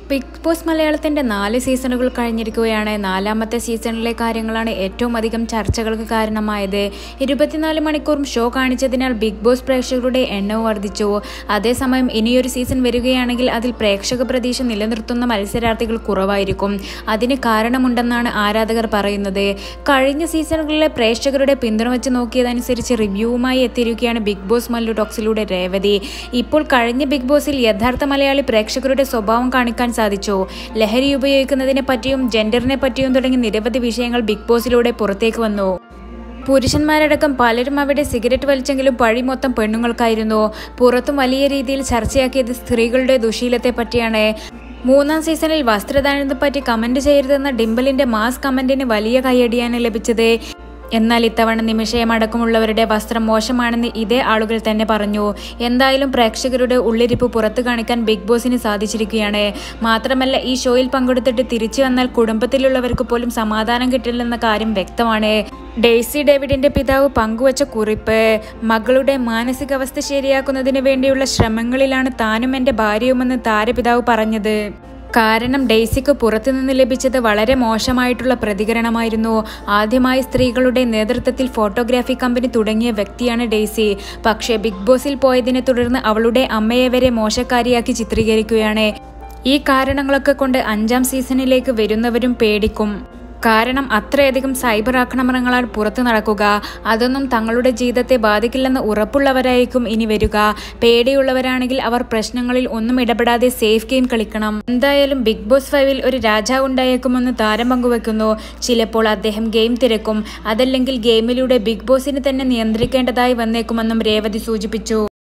big boss മലയാളത്തിന്റെ നാല് സീസണുകൾ കഴിഞ്ഞിരിക്കുകയാണ് നാലാമത്തെ സീസണിലെ കാര്യങ്ങളാണ് ഏറ്റവും അധികം ചർച്ചകൾക്ക് കാരണമായത് ഇരുപത്തിനാല് മണിക്കൂറും ഷോ കാണിച്ചതിനാൽ ബിഗ് ബോസ് പ്രേക്ഷകരുടെ എണ്ണവും വർദ്ധിച്ചു അതേസമയം ഇനിയൊരു സീസൺ വരികയാണെങ്കിൽ അതിൽ പ്രേക്ഷക പ്രതീക്ഷ നിലനിർത്തുന്ന മത്സരാർത്ഥികൾ കുറവായിരിക്കും അതിന് കാരണമുണ്ടെന്നാണ് ആരാധകർ പറയുന്നത് കഴിഞ്ഞ സീസണുകളിലെ പ്രേക്ഷകരുടെ പിന്തുണ വെച്ച് നോക്കിയതനുസരിച്ച് റിവ്യൂവുമായി എത്തിയിരിക്കുകയാണ് ബിഗ് ബോസ് മല്ലു ടോക്സിലൂടെ രേവതി ഇപ്പോൾ കഴിഞ്ഞ ബിഗ് ബോസിൽ യഥാർത്ഥ മലയാളി പ്രേക്ഷകരുടെ സ്വഭാവം കാണിക്കാൻ സാധിച്ചു ലഹരി ഉപയോഗിക്കുന്നതിനെ പറ്റിയും ജെൻഡറിനെ പറ്റിയും തുടങ്ങി നിരവധി വിഷയങ്ങൾ ബിഗ് ബോസിലൂടെ പുറത്തേക്ക് വന്നു പുരുഷന്മാരടക്കം പലരും അവിടെ സിഗരറ്റ് വലിച്ചെങ്കിലും പഴി മൊത്തം പെണ്ണുങ്ങൾക്കായിരുന്നു പുറത്തും വലിയ രീതിയിൽ ചർച്ചയാക്കിയത് സ്ത്രീകളുടെ ദുശീലത്തെ പറ്റിയാണ് മൂന്നാം സീസണിൽ വസ്ത്രദാനത്തെ പറ്റി കമന്റ് ചെയ്യരുതെന്ന ഡിംബലിന്റെ മാസ് കമന്റിന് വലിയ കൈയടിയാണ് ലഭിച്ചത് എന്നാൽ ഇത്തവണ നിമിഷയമടക്കമുള്ളവരുടെ വസ്ത്രം മോശമാണെന്ന് ഇതേ ആളുകൾ തന്നെ പറഞ്ഞു എന്തായാലും പ്രേക്ഷകരുടെ ഉള്ളിരിപ്പ് പുറത്തു കാണിക്കാൻ ബിഗ് ബോസിന് സാധിച്ചിരിക്കുകയാണ് മാത്രമല്ല ഈ ഷോയിൽ പങ്കെടുത്തിട്ട് തിരിച്ചു വന്നാൽ കുടുംബത്തിലുള്ളവർക്ക് പോലും സമാധാനം കിട്ടില്ലെന്ന കാര്യം വ്യക്തമാണ് ഡെയ്സി ഡേവിഡിന്റെ പിതാവ് പങ്കുവച്ച കുറിപ്പ് മകളുടെ മാനസികാവസ്ഥ ശരിയാക്കുന്നതിന് വേണ്ടിയുള്ള ശ്രമങ്ങളിലാണ് താനും എൻ്റെ ഭാര്യയുമെന്ന് താരപിതാവ് പറഞ്ഞത് കാരണം ഡെയ്സിക്ക് പുറത്തുനിന്ന് ലഭിച്ചത് വളരെ മോശമായിട്ടുള്ള പ്രതികരണമായിരുന്നു ആദ്യമായി സ്ത്രീകളുടെ നേതൃത്വത്തിൽ ഫോട്ടോഗ്രാഫി കമ്പനി തുടങ്ങിയ വ്യക്തിയാണ് ഡെയ്സി പക്ഷേ ബിഗ് ബോസിൽ പോയതിനെ തുടർന്ന് അവളുടെ അമ്മയെ വരെ മോശക്കാരിയാക്കി ചിത്രീകരിക്കുകയാണ് ഈ കാരണങ്ങളൊക്കെ കൊണ്ട് അഞ്ചാം സീസണിലേക്ക് വരുന്നവരും പേടിക്കും കാരണം അത്രയധികം സൈബർ ആക്രമണങ്ങളാണ് പുറത്തു നടക്കുക അതൊന്നും തങ്ങളുടെ ജീവിതത്തെ ബാധിക്കില്ലെന്ന് ഉറപ്പുള്ളവരായിരിക്കും ഇനി വരിക പേടിയുള്ളവരാണെങ്കിൽ അവർ പ്രശ്നങ്ങളിൽ ഒന്നും ഇടപെടാതെ സേഫ് ഗെയിം കളിക്കണം എന്തായാലും ബിഗ് ബോസ് ഫൈവിൽ ഒരു രാജാവ് ഉണ്ടായേക്കുമെന്ന് താരം പങ്കുവെക്കുന്നു ചിലപ്പോൾ അദ്ദേഹം ഗെയിം തിരക്കും അതല്ലെങ്കിൽ ഗെയിമിലൂടെ ബിഗ് ബോസിനെ തന്നെ നിയന്ത്രിക്കേണ്ടതായി വന്നേക്കുമെന്നും രേവതി സൂചിപ്പിച്ചു